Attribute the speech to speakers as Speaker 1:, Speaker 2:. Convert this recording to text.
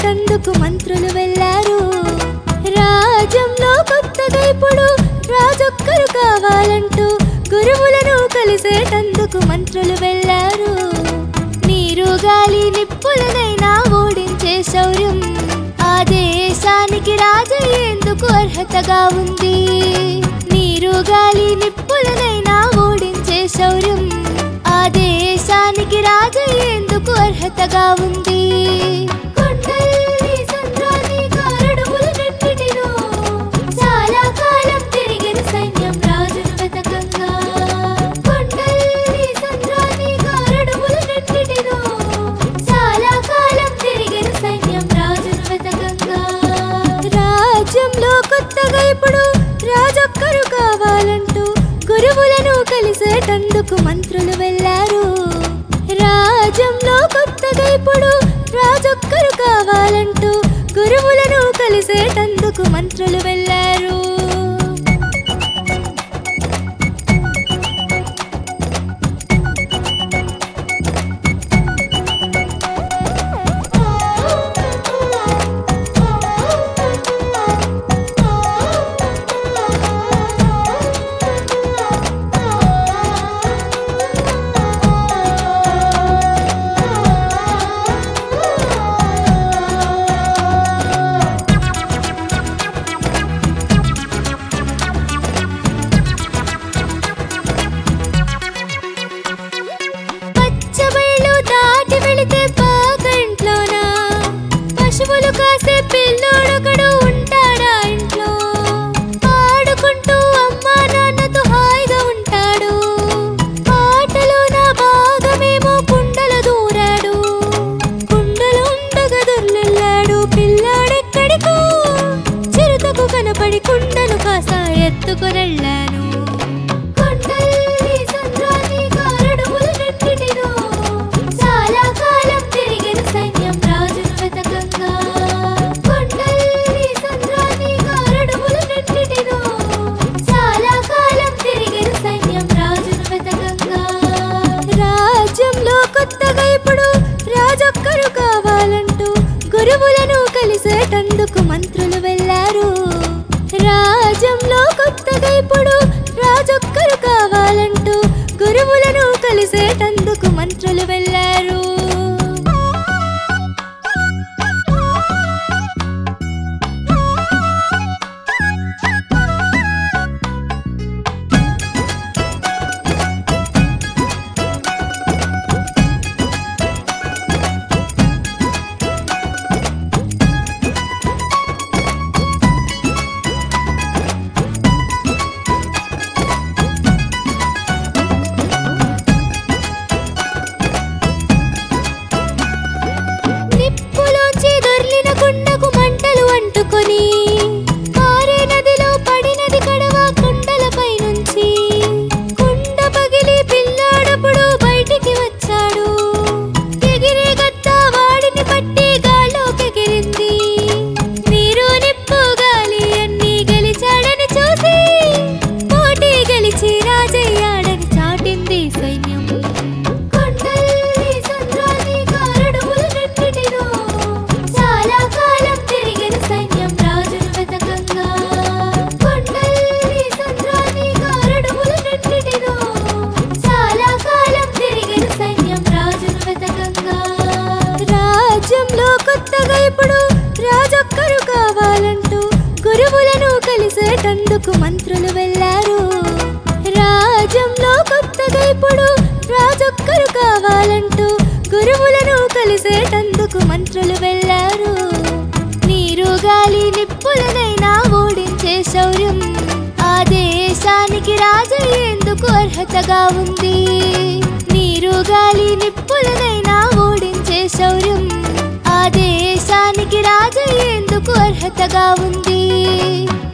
Speaker 1: కలిసేటందుకు మంత్రులు వెళ్ళారు రాజ్యంలో కొత్తగా ఇప్పుడు రాజొక్కరు కావాలంటూ గురువులను కలిసేటందుకు మంత్రులు వెళ్ళారు నీరు గాలి నిప్పులనైనా ఓడించే శౌర్యం ఆ దేశానికి రాజయ్యేందుకు అర్హతగా ఉంది నీరు గాలి నిప్పులనైనా ఓడించే శౌర్యం ఆ దేశానికి రాజయ్యేందుకు అర్హతగా ఉంది కొండల్ని సంద్రాన్ని కారడుములనన్నిటినో చాలా కాలం తిరిగిన సైన్యం రాజును వెతకంగా కొండల్ని సంద్రాన్ని కారడుములనన్నిటినో చాలా కాలం తిరిగిన సైన్యం రాజును వెతకంగా రాజ్యంలో కొత్తగా ఇప్పుడు రాజొక్కరు కావాలంటూ గురువులను కలిసేటందుకు మంత్రులు వెళ్ళారు రాజ్యంలో కొత్తగా ఇప్పుడు రాజొక్కరు కావాలంటూ గురువులను కలిసేటందుకు మంత్రులు వెళ్ళారు పచ్చబయలు దాటి వెళితే పాకంట్లోనా పశువులు కాసే పిల్లోడొకడు ఉంటాడా ఇంట్లో ఆడుకుంటూ అమ్మా నాన్నతో హాయిగా ఉంటాడు ఆటలో నా భాగమేమో కుండల దూరాడు కుండలు ఉండగా దొర్లెళ్ళాడు పిల్లాడెక్కడికో చిరుతకు కనపడి కుండను కాస్త ఎత్తుకొనెళ్ళాను కొండల్ని సంద్రాన్ని కారడుములనన్నిటినో చాలా కాలం తిరిగిన సైన్యం రాజును వెతకంగా కొండల్ని సంద్రాన్ని కారడుములనన్నిటినో చాలా కాలం తిరిగిన సైన్యం రాజును వెతకంగా రాజ్యంలో కొత్తగా ఇప్పుడు రాజొక్కరు కావాలంటూ గురువులను కలిసేటందుకు మంత్రులు వెళ్ళారు రాజ్యంలో కొత్తగా ఇప్పుడు రాజొక్కరు కావాలంటూ గురువులను కలిసేటందుకు మంత్రులు వెళ్ళారు నిప్పులోంచి దొర్లిన కుండకు మంటలు అంటుకొని పారే నదిలో పడినది కడవ కుండలపై నుంచి కుండ పగిలి పిల్లాడప్పుడు బయటికి వచ్చాడు ఎగిరే గద్ద వాడిని పట్టి గాల్లోకి ఎగిరింది నీరు నిప్పు గాలి అన్ని గెలిచాడని చూసి పోటీ గెలిచి రాజయ్యాడని చాటింది సైన్యం కొండల్ని సంద్రాన్ని కారడుములనన్నిటినో చాలా కాలం తిరిగిన సైన్యం రాజును వెతకంగా కొండల్ని సంద్రాన్ని కారడుములనన్నిటినో చాలా కాలం తిరిగిన సైన్యం రాజును వెతకంగా రాజ్యంలో కొత్తగా ఇప్పుడు రాజొక్కరు కావాలంటూ గురువులను కలిసేటందుకు మంత్రులు వెళ్ళారు రాజ్యంలో కొత్తగా ఇప్పుడు రాజొక్కరు కావాలంటూ గురువులను కలిసేటందుకు మంత్రులు వెళ్ళారు నీరు గాలి నిప్పులనైనా ఓడించే శౌర్యం ఆ దేశానికి రాజయ్యేందుకు అర్హతగా ఉంది నీరు గాలి నిప్పులనైనా ఓడించే శౌర్యం ఆ దేశానికి రాజయ్యేందుకు అర్హతగా ఉంది